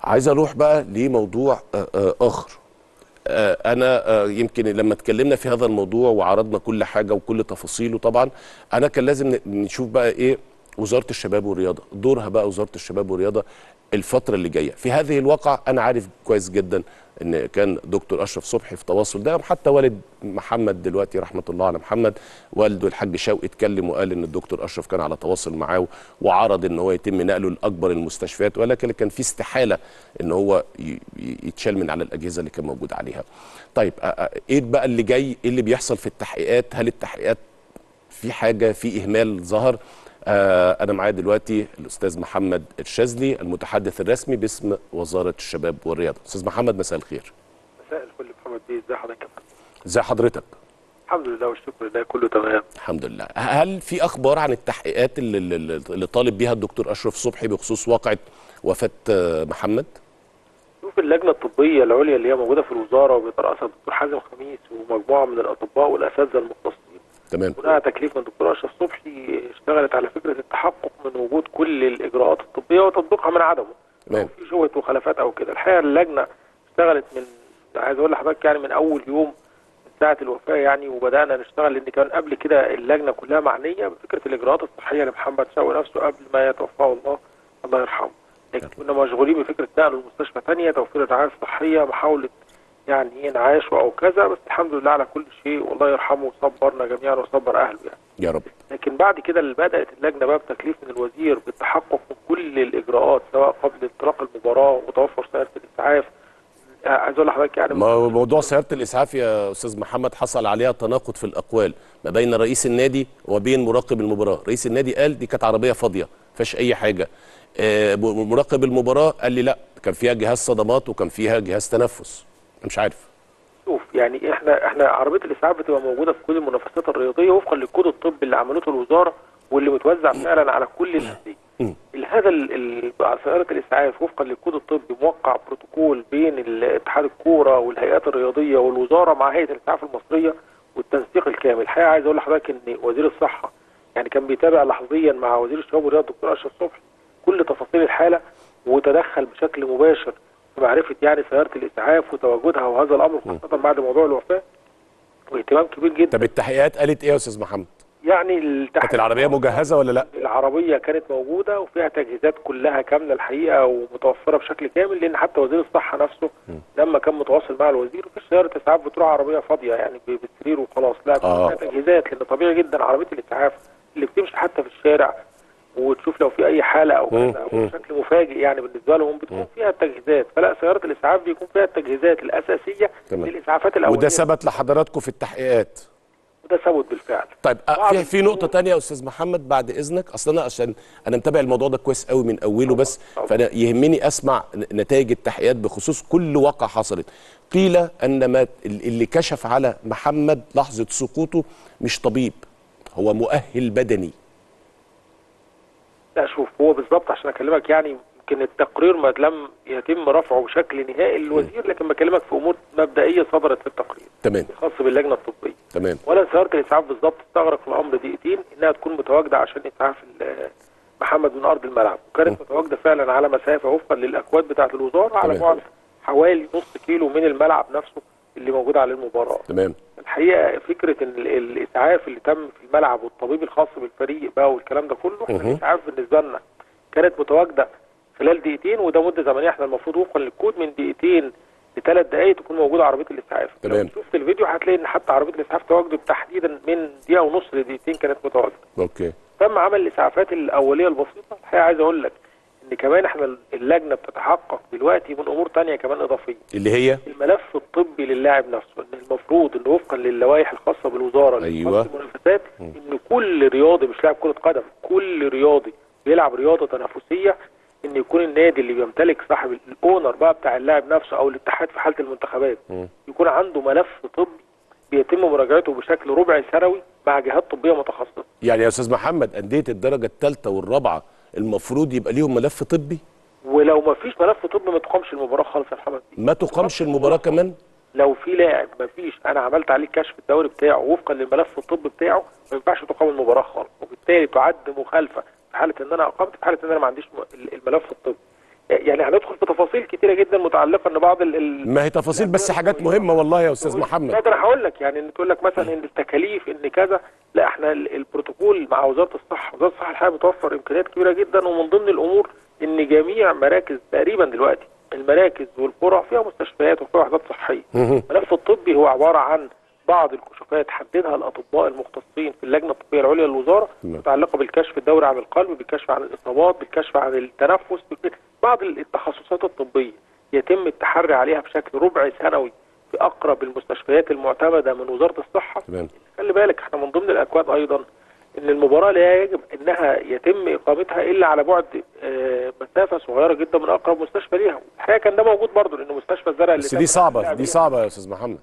عايز اروح بقى لموضوع آه، آه، اخر آه، انا آه، يمكن لما اتكلمنا في هذا الموضوع وعرضنا كل حاجه وكل تفاصيله طبعا انا كان لازم ن- نشوف بقى ايه وزاره الشباب والرياضه دورها بقى وزاره الشباب والرياضه الفتره اللي جايه في هذه الواقع انا عارف كويس جدا ان كان دكتور اشرف صبحي في تواصل ده حتى والد محمد دلوقتي رحمه الله على محمد والده الحاج شوقي اتكلم وقال ان الدكتور اشرف كان على تواصل معاه وعرض ان هو يتم نقله لاكبر المستشفيات ولكن كان في استحاله ان هو ي- ي- يتشال من على الاجهزه اللي كان موجود عليها. طيب آه، آه، ايه بقى اللي جاي؟ ايه اللي بيحصل في التحقيقات؟ هل التحقيقات في حاجه في اهمال ظهر؟ آه انا معايا دلوقتي الاستاذ محمد الشاذلي المتحدث الرسمي باسم وزاره الشباب والرياضه. استاذ محمد مساء الخير. مساء الفل محمد بيه ازي حضرتك يا فندم؟ ازي حضرتك؟ الحمد لله والشكر لله كله تمام الحمد لله هل في اخبار عن التحقيقات اللي, اللي اللي طالب بيها الدكتور اشرف صبحي بخصوص واقعه وفاه آه، محمد شوف اللجنه الطبيه العليا اللي هي موجوده في الوزاره وبيترأسها الدكتور حازم خميس ومجموعه من الاطباء والاساتذه المختصين تمام بناء على تكليف من الدكتور اشرف صبحي اشتغلت على فكره التحقق من وجود كل الاجراءات الطبيه وتطبيقها من عدمه تمام. لو في شبهه مخالفات او كده الحقيقه اللجنه اشتغلت من عايز اقول لحضرتك يعني من اول يوم من ساعه الوفاه يعني وبدانا نشتغل لان كان قبل كده اللجنه كلها معنيه بفكره الاجراءات الصحيه لمحمد شوقي نفسه قبل ما يتوفاه الله الله يرحمه لكن كنا مشغولين بفكره نقله لمستشفى ثانيه توفير الرعايه الصحيه محاوله يعني انعاشه او كذا بس الحمد لله على كل شيء والله يرحمه وصبرنا جميعا وصبر اهله يعني يا رب لكن بعد كده اللي بدات اللجنه بقى بتكليف من الوزير بالتحقق من كل الاجراءات سواء قبل انطلاق المباراه وتوفر سياره الاسعاف آه، عايز اقول لحضرتك يعني ما هو موضوع سياره الاسعاف يا استاذ محمد حصل عليها تناقض في الاقوال ما بين رئيس النادي وبين مراقب المباراه رئيس النادي قال دي كانت عربيه فاضيه ما فيهاش اي حاجه آه، م- مراقب المباراه قال لي لا كان فيها جهاز صدمات وكان فيها جهاز تنفس أنا مش عارف شوف يعني احنا احنا عربيه الاسعاف بتبقى موجوده في كل المنافسات الرياضيه وفقا للكود الطبي اللي عملته الوزاره واللي متوزع فعلا على كل الانديه. مم. هذا ال- ال- سياره الاسعاف وفقا للكود الطبي موقع بروتوكول بين ال- اتحاد الكوره والهيئات الرياضيه والوزاره مع هيئه الاسعاف المصريه والتنسيق الكامل. الحقيقه عايز اقول لحضرتك ان وزير الصحه يعني كان بيتابع لحظيا مع وزير الشباب والرياضه الدكتور اشرف صبحي كل تفاصيل الحاله وتدخل بشكل مباشر في معرفه يعني سياره الاسعاف وتواجدها وهذا الامر خاصه بعد موضوع الوفاه واهتمام كبير جدا طب التحقيقات قالت ايه يا استاذ محمد يعني كانت التحقيق العربيه مجهزه ولا لا العربيه كانت موجوده وفيها تجهيزات كلها كامله الحقيقه ومتوفره بشكل كامل لان حتى وزير الصحه نفسه لما كان متواصل مع الوزير مفيش سياره اسعاف بتروح عربيه فاضيه يعني ب- بالسرير وخلاص لا آه. فيها تجهيزات لان طبيعي جدا عربيه الاسعاف اللي بتمشي حتى في الشارع وتشوف لو في اي حاله او مم. كذا مم. او بشكل مفاجئ يعني بالنسبه لهم بتكون فيها التجهيزات فلا سياره الاسعاف بيكون فيها التجهيزات الاساسيه تمام. للاسعافات الاوليه وده ثبت لحضراتكم في التحقيقات وده ثبت بالفعل طيب أه، بعض في في نقطة تانية يا أستاذ محمد بعد إذنك أصل أنا عشان أنا متابع الموضوع ده كويس قوي من أوله بس طبعا. فأنا يهمني أسمع ن- نتائج التحقيقات بخصوص كل واقعة حصلت قيل أن ما ال- اللي كشف على محمد لحظة سقوطه مش طبيب هو مؤهل بدني لا شوف هو بالظبط عشان اكلمك يعني يمكن التقرير ما لم يتم رفعه بشكل نهائي للوزير لكن بكلمك في امور مبدئيه صدرت في التقرير تمام خاص باللجنه الطبيه تمام ولا سياره الاسعاف بالظبط استغرق في الامر دقيقتين انها تكون متواجده عشان اسعاف ال- محمد من ارض الملعب وكانت متواجده فعلا على مسافه وفقا للاكواد بتاعه الوزاره على تمام. بعد حوالي نص كيلو من الملعب نفسه اللي موجود عليه المباراه تمام الحقيقه فكره ان ال- الاسعاف اللي تم في الملعب والطبيب الخاص بالفريق بقى والكلام ده كله احنا مهم. الاسعاف بالنسبه لنا كانت متواجده خلال دقيقتين وده مده زمنيه احنا المفروض وفقا للكود من دقيقتين لثلاث دقائق تكون موجوده عربيه الاسعاف تمام. لو شفت الفيديو هتلاقي ان حتى عربيه الاسعاف تواجدت تحديدا من دقيقه ونص لدقيقتين كانت متواجده أوكي تم عمل الاسعافات الاوليه البسيطه الحقيقه عايز اقول لك ان كمان احنا اللجنه بتتحقق دلوقتي من امور تانية كمان اضافيه اللي هي الملف الطبي للاعب نفسه ان المفروض ان وفقا للوائح الخاصه بالوزاره اللي أيوة. بتخص المنافسات ان كل رياضي مش لاعب كره قدم كل رياضي بيلعب رياضه تنافسيه ان يكون النادي اللي بيمتلك صاحب الاونر بقى بتاع اللاعب نفسه او الاتحاد في حاله المنتخبات مم. يكون عنده ملف طبي بيتم مراجعته بشكل ربع سنوي مع جهات طبيه متخصصه يعني يا أستاذ محمد أندية الدرجة الثالثة والرابعة المفروض يبقى ليهم ملف طبي ولو ما فيش ملف طبي ما تقامش المباراه خالص يا محمد ما تقامش المباراة كمان لو في لاعب ما فيش انا عملت عليه كشف الدوري بتاعه وفقا للملف الطبي بتاعه ما ينفعش تقام المباراه خالص وبالتالي تعد مخالفه في حاله ان انا اقمت في حاله ان انا ما عنديش م- الملف الطبي يعني هندخل في تفاصيل كتيره جدا متعلقه ان بعض ال- ال ما هي تفاصيل بس حاجات مهمه والله يا استاذ لا محمد ده انا هقول لك يعني ان تقول لك مثلا ان التكاليف ان كذا لا احنا ال- البروتوكول مع وزاره الصحه وزاره الصحه الحقيقه بتوفر امكانيات كبيره جدا ومن ضمن الامور ان جميع مراكز تقريبا دلوقتي المراكز والقرى فيها مستشفيات وفيها وحدات صحيه مهم. الملف الطبي هو عباره عن بعض الكشوفات حددها الاطباء المختصين في اللجنه الطبيه العليا للوزاره تمام. متعلقه بالكشف الدوري عن القلب بالكشف عن الاصابات بالكشف عن التنفس بالك- بعض التخصصات الطبيه يتم التحري عليها بشكل ربع سنوي في اقرب المستشفيات المعتمده من وزاره الصحه تمام خلي بالك احنا من ضمن الاكواد ايضا ان المباراه لا يجب انها يتم اقامتها الا على بعد آه، مسافه صغيره جدا من اقرب مستشفى ليها الحقيقه كان ده موجود برضه لان مستشفى الزرع اللي بس تم دي صعبه اللعب دي فيها- صعبه يا استاذ محمد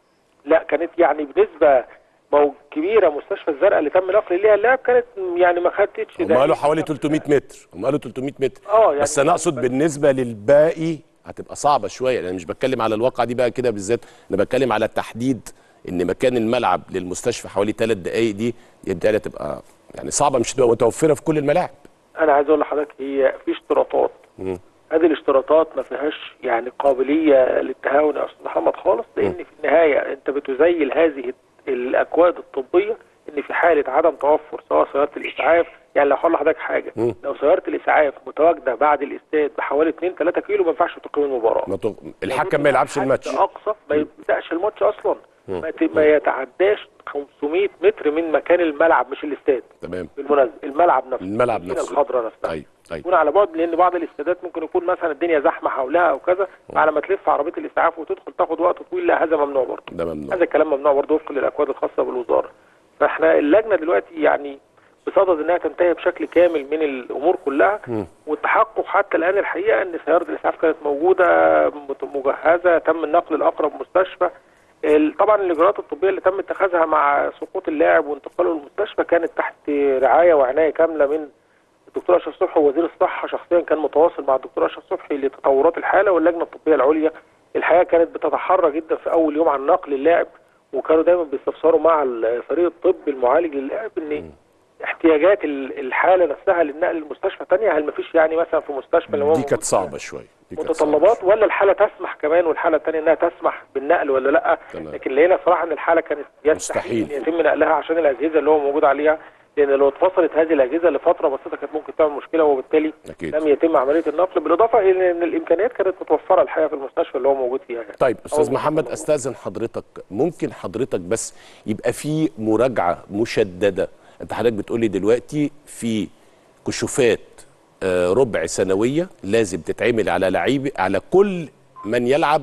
لا كانت يعني بنسبه مو كبيره مستشفى الزرقاء اللي تم نقل ليها اللعب كانت يعني ما خدتش هم قالوا حوالي 300 متر هم قالوا 300 متر اه يعني بس انا اقصد بالنسبه للباقي هتبقى صعبه شويه انا مش بتكلم على الواقعه دي بقى كده بالذات انا بتكلم على تحديد ان مكان الملعب للمستشفى حوالي ثلاث دقائق دي يبدا تبقى يعني صعبه مش تبقى متوفره في كل الملاعب انا عايز اقول لحضرتك هي في اشتراطات مم. هذه الاشتراطات ما فيهاش يعني قابليه للتهاون يا استاذ محمد خالص لان في النهايه انت بتزيل هذه الاكواد الطبيه ان في حاله عدم توفر سواء سياره الاسعاف يعني لو هقول لحضرتك حاجه مم. لو سياره الاسعاف متواجده بعد الاستاد بحوالي 2 3 كيلو ما ينفعش تقيم المباراه ما تو- الحكم ما يلعبش حد الماتش اقصى ما يبداش الماتش اصلا ما, ت- ما يتعداش 500 متر من مكان الملعب مش الاستاد تمام بالمناسبه الملعب نفسه الملعب المدينة نفسه. الخضراء نفسها ايوه ايوه يكون على بعد لان بعض الاستادات ممكن يكون مثلا الدنيا زحمه حولها او كذا على ما تلف عربيه الاسعاف وتدخل تاخد وقت طويل لا هذا ممنوع برضه ده ممنوع هذا الكلام ممنوع برضه وفقا للاكواد الخاصه بالوزاره فاحنا اللجنه دلوقتي يعني بصدد انها تنتهي بشكل كامل من الامور كلها مم. والتحقق حتى الان الحقيقه ان سياره الاسعاف كانت موجوده مت- مجهزه تم النقل لاقرب مستشفى ال- طبعا الاجراءات الطبيه اللي تم اتخاذها مع سقوط اللاعب وانتقاله للمستشفى كانت تحت رعايه وعنايه كامله من الدكتور اشرف صبحي ووزير الصحه شخصيا كان متواصل مع الدكتور اشرف صبحي لتطورات الحاله واللجنه الطبيه العليا الحقيقه كانت بتتحرى جدا في اول يوم عن نقل اللاعب وكانوا دايما بيستفسروا مع الفريق الطبي المعالج للاعب ان احتياجات ال- الحاله نفسها للنقل لمستشفى ثانيه هل مفيش يعني مثلا في مستشفى اللي هو دي موجود كانت فيها صعبه شويه دي كانت صعبة متطلبات ولا الحاله تسمح كمان والحاله الثانيه انها تسمح بالنقل ولا لا تمام. لكن لقينا صراحه ان الحاله كانت يستحيل مستحيل. ان يتم نقلها عشان الاجهزه اللي هو موجود عليها لان لو اتفصلت هذه الاجهزه لفتره بسيطه كانت ممكن تعمل مشكله وبالتالي أكيد. لم يتم عمليه النقل بالاضافه الى ان الامكانيات كانت متوفره الحقيقه في المستشفى اللي هو موجود فيها يعني. طيب استاذ أو- محمد استاذن حضرتك ممكن حضرتك بس يبقى في مراجعه مشدده انت حضرتك بتقولي دلوقتي في كشوفات آه، ربع سنويه لازم تتعمل على لعيب على كل من يلعب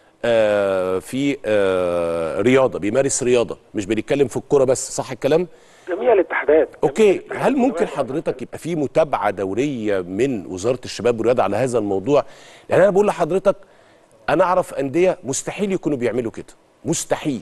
آه، في آه، رياضه بيمارس رياضه مش بنتكلم في الكوره بس صح الكلام جميع الاتحادات اوكي هل ممكن حضرتك يبقى في متابعه دوريه من وزاره الشباب والرياضه على هذا الموضوع يعني انا بقول لحضرتك انا اعرف انديه مستحيل يكونوا بيعملوا كده مستحيل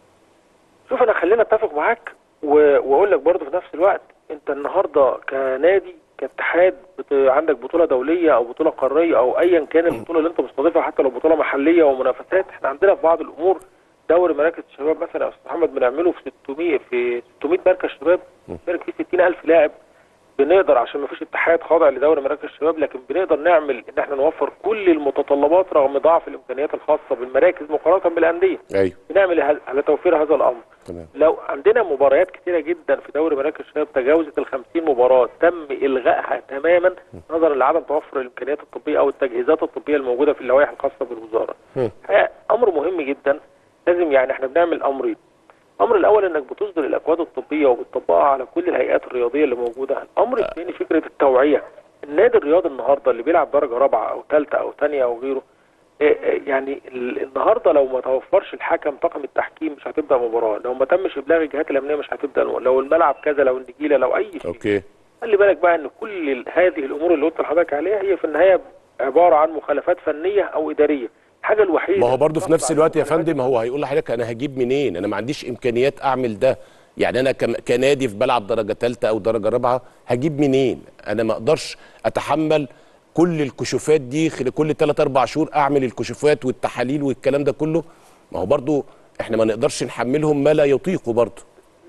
شوف انا خلينا اتفق معاك و- واقول لك برضه في نفس الوقت انت النهارده كنادي كاتحاد بت... عندك بطوله دوليه او بطوله قاريه او ايا كان البطوله اللي انت مستضيفها حتى لو بطوله محليه ومنافسات احنا عندنا في بعض الامور دوري مراكز الشباب مثلا يا استاذ محمد بنعمله في 600 في 600 مركز شباب بنشارك فيه 60000 لاعب بنقدر عشان ما فيش اتحاد خاضع لدوري مراكز الشباب لكن بنقدر نعمل ان احنا نوفر كل المتطلبات رغم ضعف الامكانيات الخاصه بالمراكز مقارنه بالانديه ايوه بنعمل ه- على توفير هذا الامر تمام لو عندنا مباريات كتيرة جدا في دوري مراكز الشباب تجاوزت ال 50 مباراة تم إلغائها تماما نظرا لعدم توفر الإمكانيات الطبية أو التجهيزات الطبية الموجودة في اللوائح الخاصة بالوزارة. مم. الحقيقة أمر مهم جدا لازم يعني احنا بنعمل أمرين. الأمر الأول إنك بتصدر الأكواد الطبية وبتطبقها على كل الهيئات الرياضية اللي موجودة. الأمر الثاني فكرة التوعية. النادي الرياضي النهارده اللي بيلعب درجة رابعة أو ثالثة أو ثانية أو غيره إيه إيه يعني ال- النهارده لو ما توفرش الحكم طاقم التحكيم مش هتبدا مباراه لو ما تمش ابلاغ الجهات الامنيه مش هتبدا لو الملعب كذا لو النجيله لو اي شيء اوكي خلي بالك بقى ان كل ال- هذه الامور اللي قلت لحضرتك عليها هي في النهايه عباره عن مخالفات فنيه او اداريه الحاجه الوحيده ما هو برضه في نفس الوقت يا المخالفات فندم هو هيقول لحضرتك انا هجيب منين انا ما عنديش امكانيات اعمل ده يعني انا كم- كنادي في بلعب درجه ثالثه او درجه رابعه هجيب منين انا ما اقدرش اتحمل كل الكشوفات دي خل- كل 3 4 شهور اعمل الكشوفات والتحاليل والكلام ده كله ما هو برضه احنا ما نقدرش نحملهم ما لا يطيقوا برضه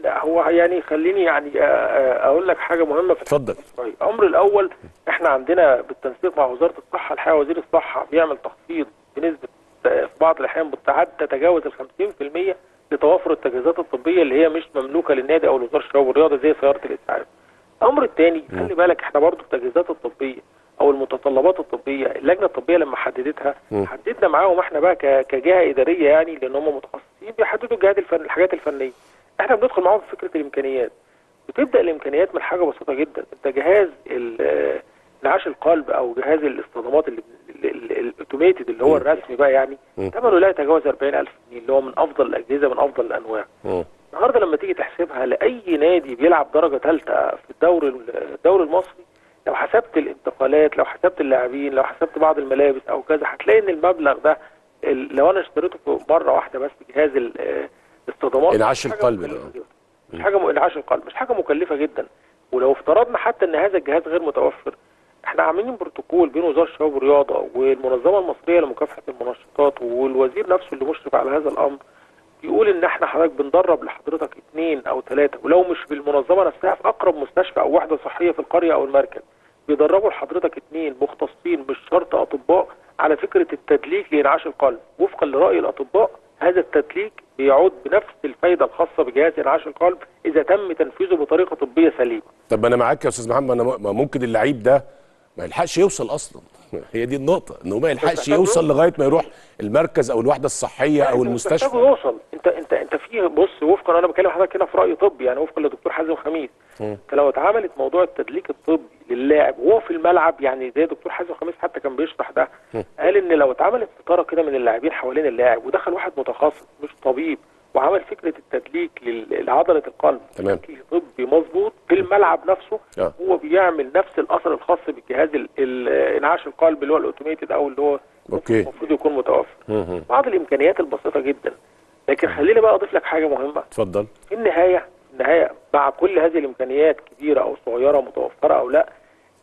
لا هو يعني خليني يعني آه، آه، اقول لك حاجه مهمه في اتفضل طيب الامر الاول احنا عندنا بالتنسيق مع وزاره الصحه الحقيقه وزير الصحه بيعمل تخفيض بنسبه آه، في بعض الاحيان بتعد تتجاوز ال 50% لتوافر التجهيزات الطبيه اللي هي مش مملوكه للنادي او لوزاره الشباب والرياضه زي سياره الاسعاف. الامر الثاني خلي بالك احنا برضو التجهيزات الطبيه او المتطلبات الطبيه اللجنه الطبيه لما حددتها مم. حددنا معاهم احنا بقى ك- كجهه اداريه يعني لان هم متخصصين بيحددوا الجهات الفن الحاجات الفنيه. احنا بندخل معاهم في فكره الامكانيات. بتبدا الامكانيات من حاجه بسيطه جدا انت جهاز ال- انعاش القلب او جهاز الاصطدامات اللي الاوتوميتد اللي هو مم. الرسمي بقى يعني مم. ثمنه لا يتجاوز 40000 جنيه اللي هو من افضل الاجهزه من افضل الانواع مم. النهارده لما تيجي تحسبها لاي نادي بيلعب درجه ثالثه في الدوري الدوري المصري لو حسبت الانتقالات لو حسبت اللاعبين لو حسبت بعض الملابس او كذا هتلاقي ان المبلغ ده ال- لو انا اشتريته في مره واحده بس جهاز ال- آه، الاصطدامات انعاش مش حاجة القلب مكلفة ده. جداً. مش حاجه م- انعاش القلب مش حاجه مكلفه جدا ولو افترضنا حتى ان هذا الجهاز غير متوفر احنا عاملين بروتوكول بين وزاره الشباب والرياضه والمنظمه المصريه لمكافحه المنشطات والوزير نفسه اللي مشرف على هذا الامر بيقول ان احنا حضرتك بندرب لحضرتك اثنين او ثلاثه ولو مش في المنظمه نفسها في اقرب مستشفى او وحده صحيه في القريه او المركز بيدربوا لحضرتك اثنين مختصين مش شرط اطباء على فكره التدليك لانعاش القلب وفقا لراي الاطباء هذا التدليك بيعود بنفس الفايده الخاصه بجهاز انعاش القلب اذا تم تنفيذه بطريقه طبيه سليمه طب ما انا معاك يا استاذ محمد انا م- ما ممكن اللعيب ده ما يلحقش يوصل اصلا هي دي النقطه انه ما يلحقش محتاج يوصل لغايه ما يروح المركز او الوحده الصحيه او أنت مش المستشفى محتاجه يوصل انت انت انت في بص وفقا انا بكلم حضرتك هنا في راي طبي يعني وفقا للدكتور حازم خميس مم. انت لو اتعملت موضوع التدليك الطبي للاعب وهو في الملعب يعني زي دكتور حازم خميس حتى كان بيشرح ده قال ان لو اتعملت ستاره كده من اللاعبين حوالين اللاعب ودخل واحد متخصص مش طبيب وعمل فكره التدليك لل- لعضله القلب تمام. بشكل طبي مظبوط في الملعب نفسه آه. هو بيعمل نفس الاثر الخاص بالجهاز ال- ال- انعاش القلب اللي هو الاوتوميتد او اللي هو أوكي. المفروض يكون متوفر مم. بعض الامكانيات البسيطه جدا لكن خليني بقى اضيف لك حاجه مهمه اتفضل في النهايه في النهايه مع كل هذه الامكانيات كبيره او صغيره متوفره او لا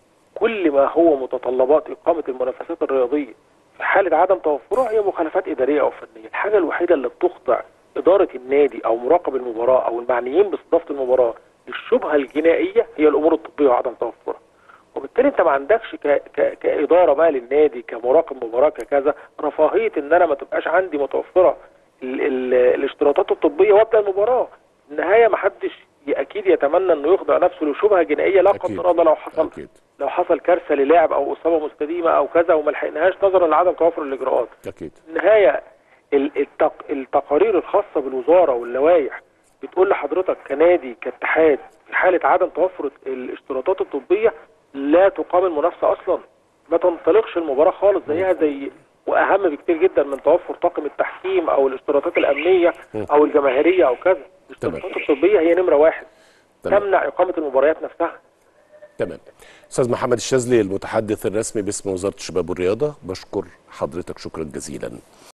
كل ما هو متطلبات اقامه المنافسات الرياضيه في حاله عدم توفرها هي مخالفات اداريه او فنيه، الحاجه الوحيده اللي بتخضع اداره النادي او مراقب المباراه او المعنيين باستضافه المباراه للشبهه الجنائيه هي الامور الطبيه وعدم توفرها. وبالتالي انت ما عندكش ك... ك... كاداره بقى للنادي كمراقب مباراه ككذا رفاهيه ان انا ما تبقاش عندي متوفره ال... ال... الاشتراطات الطبيه وابدا المباراه. في النهايه ما حدش ي- اكيد يتمنى انه يخضع نفسه لشبهه جنائيه لا أكيد. قدر الله لو حصل اكيد لو حصل كارثه للاعب او اصابه مستديمه او كذا وما لحقناهاش نظرا لعدم توافر الاجراءات. اكيد في النهايه ال- التق... التقارير الخاصه بالوزاره واللوائح بتقول لحضرتك كنادي كاتحاد في حاله عدم توفر الاشتراطات الطبيه لا تقام المنافسه اصلا ما تنطلقش المباراه خالص زيها زي واهم بكتير جدا من توفر طاقم التحكيم او الاشتراطات الامنيه او الجماهيريه او كذا الاشتراطات الطبيه هي نمره واحد تمام. تمنع اقامه المباريات نفسها تمام استاذ محمد الشاذلي المتحدث الرسمي باسم وزاره الشباب والرياضه بشكر حضرتك شكرا جزيلا